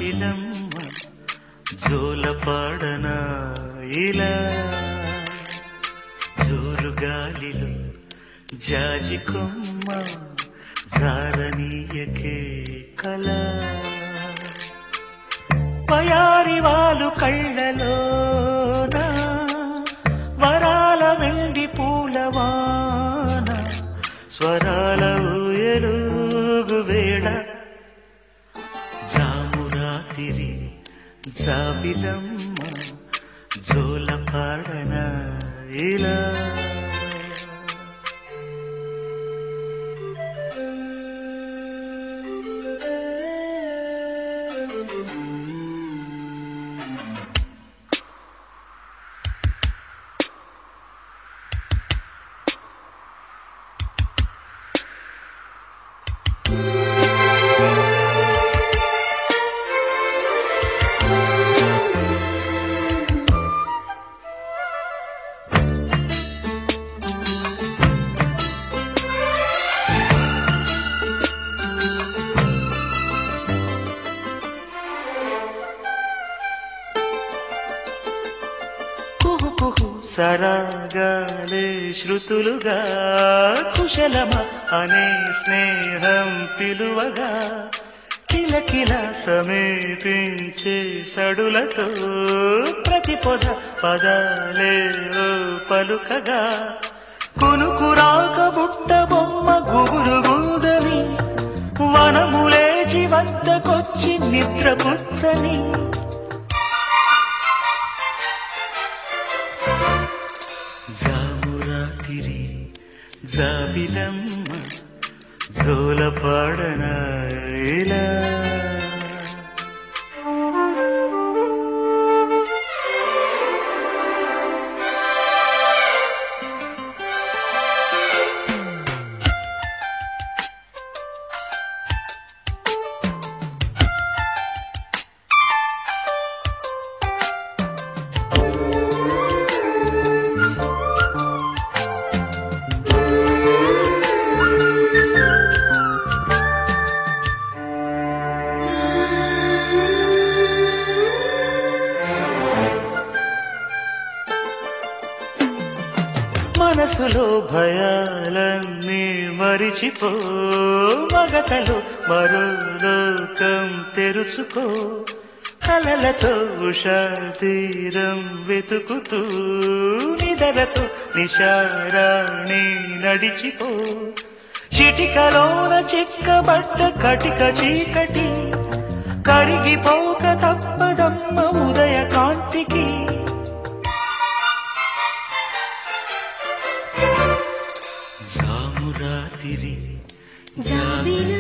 జాబిలమ్మ జోలపాడన ఇలా జోలుగాలిలో జాజి కొమ్మ జారనీయకే కళ పయారి వాళ్ళు కళ్ళలోన వరాల వెండి పూలవాన స్వరాల ఊయలుగు వేళ జామురాతిరి జాబిలమ్మ జోల పాడన ఇలా కుహు కుహు సరాగాలే శృతులుగా కుశలమ అనే స్నేహం పిలువగా కిలకిల సమీపించే సడులతో ప్రతి పొద పదాలే ఓ పలుకగా కునుకురాక బుట్ట బొమ్మ గుబురు గూదని వనములేచి వద్దకొచ్చి నిద్ర కూర్చని జామురాతిరి జాబిలమ్మ జోలపాడన ఇలా మనసులో భయాలన్నీ మరిచిపో మగతలో మరో లోకం తెరుచుకో కలలతో ఉషా తీరం వెతుకుతూ నిదరతో నిశారాణి నడిచిపో చిటికలోన చిక్కబడ్డ కటిక చీకటి కడిగిపోక తప్పదమ్మ ఉదయ కాంతికి జామురాతిరి జాబిలమ్మ